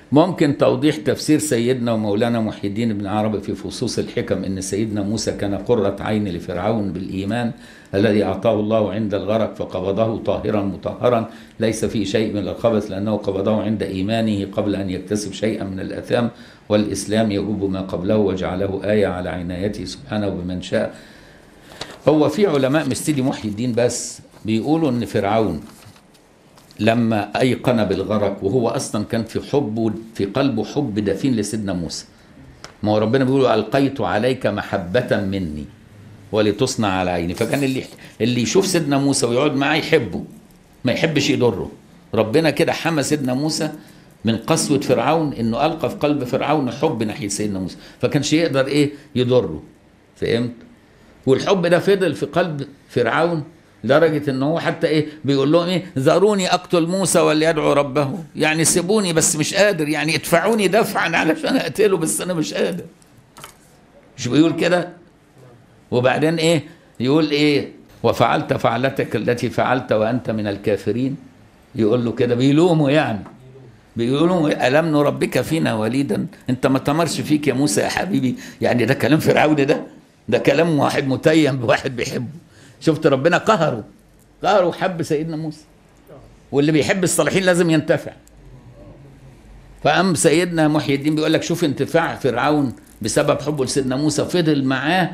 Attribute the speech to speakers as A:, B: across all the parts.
A: ممكن توضيح تفسير سيدنا ومولانا محي الدين بن عربي في فصوص الحكم ان سيدنا موسى كان قرة عين لفرعون بالايمان الذي اعطاه الله عند الغرق فقبضه طاهرا مطهرا ليس فيه شيء من الخبث لانه قبضه عند ايمانه قبل ان يكتسب شيئا من الاثام والاسلام يجوب ما قبله وجعله ايه على عنايته سبحانه بمن شاء هو في علماء مش سيدي محي الدين بس بيقولوا ان فرعون لما ايقن بالغرق وهو اصلا كان في حبه في قلبه حب دفين لسيدنا موسى ما هو ربنا بيقول القيت عليك محبه مني ولتصنع على عيني فكان اللي اللي يشوف سيدنا موسى ويقعد معاه يحبه ما يحبش يضره ربنا كده حمى سيدنا موسى من قسوة فرعون انه القى في قلب فرعون حب ناحية سيدنا موسى فكانش يقدر ايه يضره فهمت والحب ده فضل في قلب فرعون لدرجة ان هو حتى ايه بيقول لهم ايه ذروني اقتل موسى وليدعو ربه يعني سيبوني بس مش قادر يعني ادفعوني دفعا علشان اقتله بس انا مش قادر مش بيقول كده وبعدين ايه يقول ايه وفعلت فعلتك التي فعلت وانت من الكافرين يقول له كده بيلومه يعني بيقولوا ألم نربك فينا وليدا أنت ما تمرش فيك يا موسى يا حبيبي يعني ده كلام فرعون ده ده كلام واحد متيم بواحد بيحبه شفت ربنا قهره قهره وحب سيدنا موسى واللي بيحب الصالحين لازم ينتفع فأم سيدنا محي الدين بيقول لك شوف انتفاع فرعون بسبب حبه لسيدنا موسى فضل معاه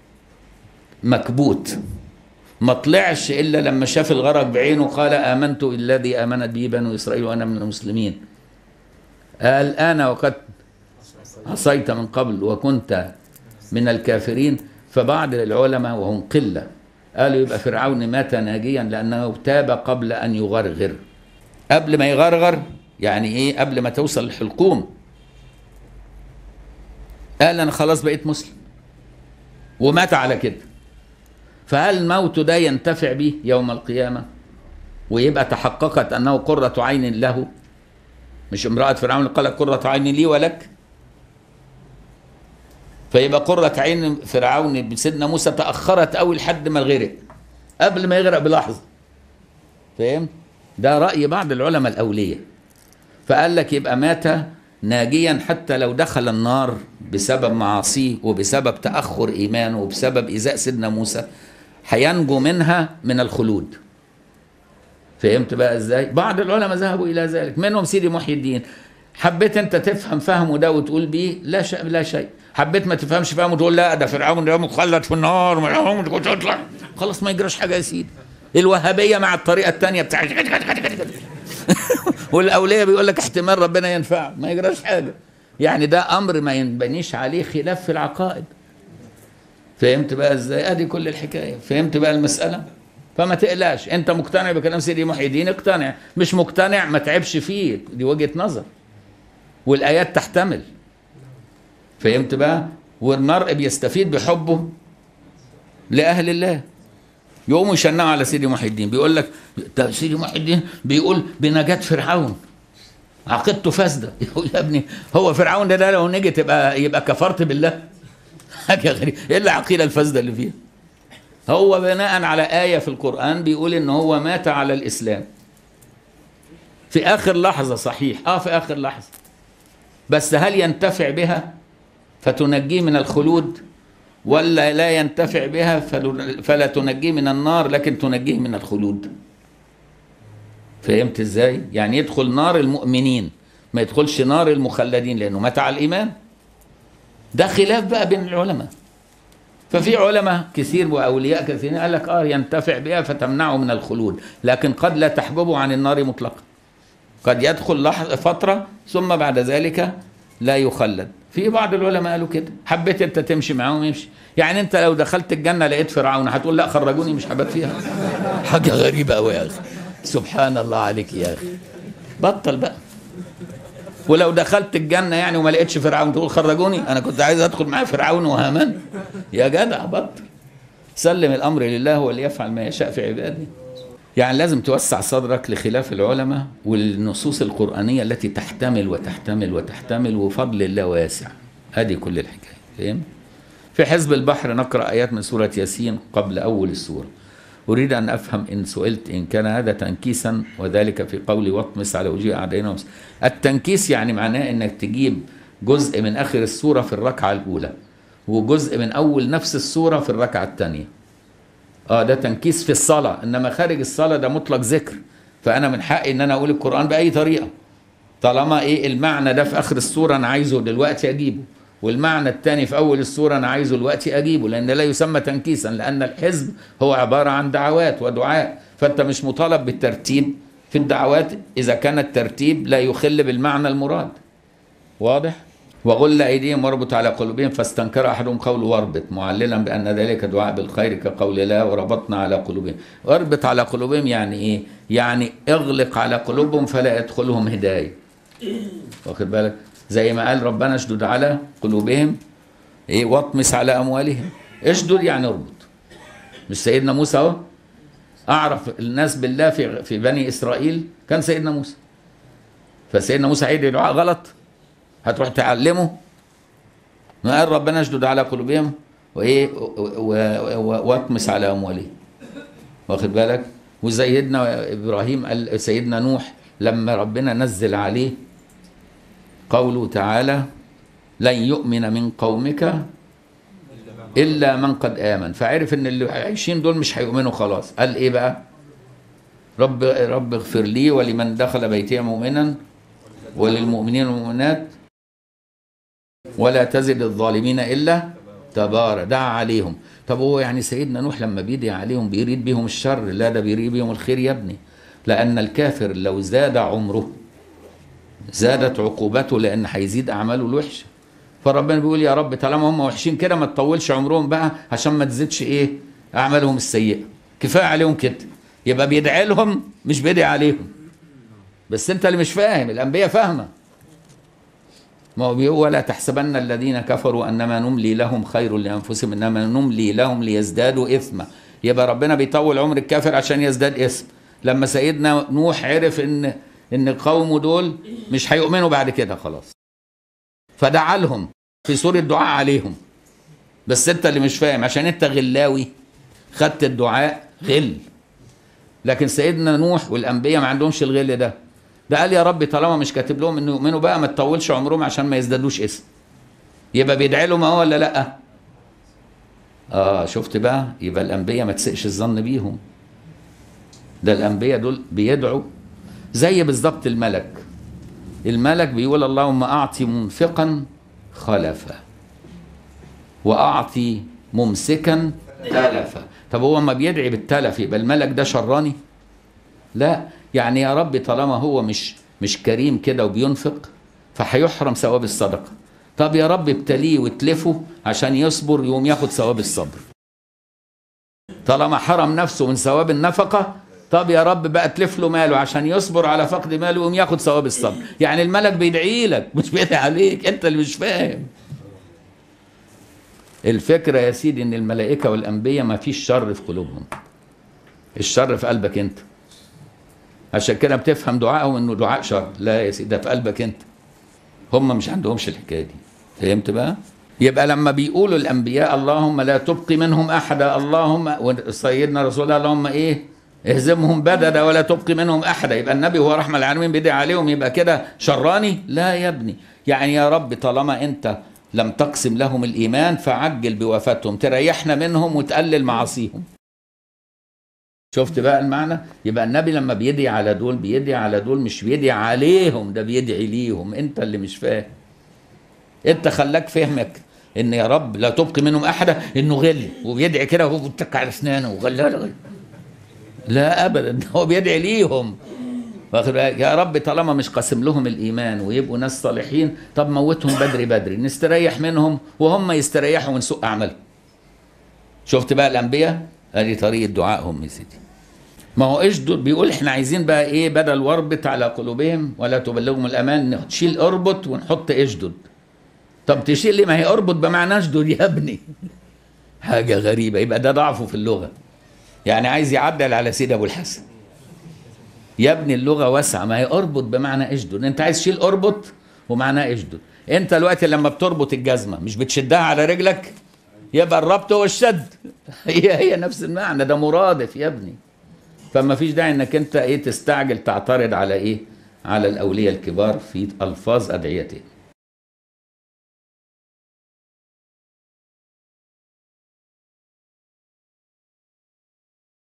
A: مكبوت ما طلعش الا لما شاف الغرق بعينه قال امنت بالذي امنت به بنو اسرائيل وانا من المسلمين الان وقد عصيت من قبل وكنت من الكافرين فبعض العلماء وهم قله قالوا يبقى فرعون مات ناجيا لانه تاب قبل ان يغرغر قبل ما يغرغر يعني ايه قبل ما توصل الحلقوم قال انا خلاص بقيت مسلم ومات على كده فهل الموت ده ينتفع به يوم القيامة ويبقى تحققت أنه قرة عين له مش امرأة فرعون قالت قرة عين لي ولك فيبقى قرة عين فرعون بسيدنا موسى تأخرت أوي لحد ما غرق قبل ما يغرق بلحظة فاهم ده رأي بعض العلماء الأولية فقال لك يبقى مات ناجيا حتى لو دخل النار بسبب معاصيه وبسبب تأخر إيمانه وبسبب إيذاء سيدنا موسى هينجو منها من الخلود فهمت بقى ازاي بعض العلماء ذهبوا الى ذلك منهم سيدي محي الدين حبيت انت تفهم فهمه ده وتقول بيه لا شيء لا شيء حبيت ما تفهمش فهمه وتقول لا ده فرعون ده مخلد في النار ما تطلع خلاص ما يجراش حاجه يا سيدي الوهابيه مع الطريقه الثانيه بتاع والاولياء بيقول لك احتمال ربنا ينفعه ما يجراش حاجه يعني ده امر ما ينبنيش عليه خلاف في العقائد فهمت بقى ازاي ادي كل الحكايه فهمت بقى المساله فما تقلقش انت مقتنع بكلام سيدي محي الدين اقتنع مش مقتنع ما تعبش فيه دي وجهه نظر والايات تحتمل فهمت بقى والمرء بيستفيد بحبه لاهل الله يقوموا يشنعوا على سيدي محي الدين بيقول لك ده سيدي محي الدين بيقول بنجاة فرعون عقيدته فاسده يقول يا ابني هو فرعون ده, ده لو نجي تبقى يبقى كفرت بالله حاجه غريبه ايه العقيده الفاسده اللي فيها هو بناء على آية في القرآن بيقول إن هو مات على الإسلام في آخر لحظة صحيح آه في آخر لحظة بس هل ينتفع بها فتنجيه من الخلود ولا لا ينتفع بها فلا تنجيه من النار لكن تنجيه من الخلود فهمت ازاي يعني يدخل نار المؤمنين ما يدخلش نار المخلدين لانه مات على الايمان ده خلاف بقى بين العلماء ففي علماء كثير واولياء كثيرين قال لك اه ينتفع بها فتمنعه من الخلود لكن قد لا تحببه عن النار مطلقا قد يدخل لحظه فتره ثم بعد ذلك لا يخلد في بعض العلماء قالوا كده حبيت انت تمشي معاهم يمشي يعني انت لو دخلت الجنه لقيت فرعون هتقول لا خرجوني مش حبات فيها حاجه غريبه قوي يا اخي سبحان الله عليك يا اخي بطل بقى ولو دخلت الجنه يعني وما لقيتش فرعون تقول خرجوني انا كنت عايز ادخل معاه فرعون وهامان يا جدع بطل سلم الامر لله وليفعل ما يشاء في عباده يعني لازم توسع صدرك لخلاف العلماء والنصوص القرآنية التي تحتمل وتحتمل وتحتمل وفضل الله واسع هذه كل الحكاية فهم؟ في حزب البحر نقرأ آيات من سورة ياسين قبل أول السورة أريد أن أفهم إن سئلت إن كان هذا تنكيسا وذلك في قولي واطمس على وجوه أعدائنا ومس- التنكيس يعني معناه إنك تجيب جزء من آخر السورة في الركعة الأولى وجزء من أول نفس السورة في الركعة الثانية اه ده تنكيس في الصلاة انما خارج الصلاة ده مطلق ذكر فانا من حقي ان انا اقول القرآن بأي طريقة طالما ايه المعنى ده في اخر السورة انا عايزه دلوقتي اجيبه والمعنى الثاني في اول السورة انا عايزه دلوقتي اجيبه لان لا يسمى تنكيسا لان الحزب هو عبارة عن دعوات ودعاء فانت مش مطالب بالترتيب في الدعوات اذا كان الترتيب لا يخل بالمعنى المراد واضح وغل ايديهم واربط على قلوبهم فاستنكر احدهم قوله واربط معللا بان ذلك دعاء بالخير كقول الله وربطنا على قلوبهم واربط على قلوبهم يعني ايه يعني اغلق على قلوبهم فلا يدخلهم هدايه واخد بالك زي ما قال ربنا اشدد على قلوبهم ايه واطمس على اموالهم اشدد يعني اربط مش سيدنا موسى اهو اعرف الناس بالله في في بني اسرائيل كان سيدنا موسى فسيدنا موسى هيدعي دعاء غلط هتروح تعلمه ما قال ربنا اشدد على قلوبهم وايه و- و- و- واطمس على اموالهم واخد بالك وسيدنا ابراهيم قال سيدنا نوح لما ربنا نزل عليه قوله تعالى لن يؤمن من قومك الا من قد امن فعرف ان اللي عايشين دول مش هيؤمنوا خلاص قال ايه بقى رب رب اغفر لي ولمن دخل بيتي مؤمنا وللمؤمنين والمؤمنات ولا تزد الظالمين الا تبارا دعا عليهم طب هو يعني سيدنا نوح لما بيدعي عليهم بيريد بهم الشر لا ده بيريد بهم الخير يا ابني لان الكافر لو زاد عمره زادت عقوبته لان هيزيد اعماله الوحشه فربنا بيقول يا رب طالما هم وحشين كده ما تطولش عمرهم بقى عشان ما تزيدش ايه اعمالهم السيئه كفايه عليهم كده يبقى بيدعي لهم مش بيدعي عليهم بس انت اللي مش فاهم الانبياء فاهمه ما هو بيقول ولا تحسبن الذين كفروا انما نملي لهم خير لانفسهم انما نملي لهم ليزدادوا اثما يبقى ربنا بيطول عمر الكافر عشان يزداد اثم لما سيدنا نوح عرف ان ان قومه دول مش هيؤمنوا بعد كده خلاص فدعا لهم في سورة دعاء عليهم بس انت اللي مش فاهم عشان انت غلاوي خدت الدعاء غل لكن سيدنا نوح والانبياء ما عندهمش الغل ده ده قال يا رب طالما مش كاتب لهم انه يؤمنوا بقى ما تطولش عمرهم عشان ما يزدادوش اسم يبقى بيدعي لهم اهو ولا لا اه شفت بقى يبقى الانبياء ما تسئش الظن بيهم ده الانبياء دول بيدعوا زي بالظبط الملك الملك بيقول اللهم اعطي منفقا خلفا واعطي ممسكا تلفا طب هو ما بيدعي بالتلف يبقى الملك ده شراني لا يعني يا رب طالما هو مش مش كريم كده وبينفق فهيحرم ثواب الصدقه طب يا رب ابتليه وتلفه عشان يصبر يقوم ياخد ثواب الصبر طالما حرم نفسه من ثواب النفقه طب يا رب بقى تلف له ماله عشان يصبر على فقد ماله ويقوم ياخد ثواب الصبر يعني الملك بيدعي لك مش بيدعي عليك انت اللي مش فاهم الفكرة يا سيدي ان الملائكة والانبياء ما فيش شر في قلوبهم الشر في قلبك انت عشان كده بتفهم دعائهم انه دعاء شر لا يا سيدي ده في قلبك انت هم مش عندهمش الحكاية دي فهمت بقى يبقى لما بيقولوا الانبياء اللهم لا تبقي منهم احدا اللهم وسيدنا رسول الله اللهم ايه اهزمهم بددا ولا تبقي منهم احدا يبقى النبي هو رحمه العالمين بيدعي عليهم يبقى كده شراني لا يا ابني يعني يا رب طالما انت لم تقسم لهم الايمان فعجل بوفاتهم تريحنا منهم وتقلل معاصيهم شفت بقى المعنى يبقى النبي لما بيدعي على دول بيدعي على دول مش بيدعي عليهم ده بيدعي ليهم انت اللي مش فاهم انت خلاك فهمك ان يا رب لا تبقي منهم احدا انه غل وبيدعي كده وهو بيتك على اسنانه وغل غل لا ابدا هو بيدعي ليهم واخد بالك؟ يا رب طالما مش قاسم لهم الايمان ويبقوا ناس صالحين طب موتهم بدري بدري نستريح منهم وهم يستريحوا من سوء اعمالهم شفت بقى الانبياء ادي طريقه دعائهم يا سيدي ما هو اشدد بيقول احنا عايزين بقى ايه بدل واربط على قلوبهم ولا تبلغهم الامان نشيل اربط ونحط اشدد طب تشيل ليه ما هي اربط بمعنى اشدد يا ابني حاجه غريبه يبقى ده ضعفه في اللغه يعني عايز يعدل على سيدي ابو الحسن يا ابني اللغه واسعه ما هي اربط بمعنى اشدد انت عايز تشيل اربط ومعناه اشدد انت دلوقتي لما بتربط الجزمه مش بتشدها على رجلك يبقى الربط هو الشد هي هي نفس المعنى ده مرادف يا ابني فما فيش داعي انك انت ايه تستعجل تعترض على ايه على الاولياء الكبار في الفاظ ادعيتهم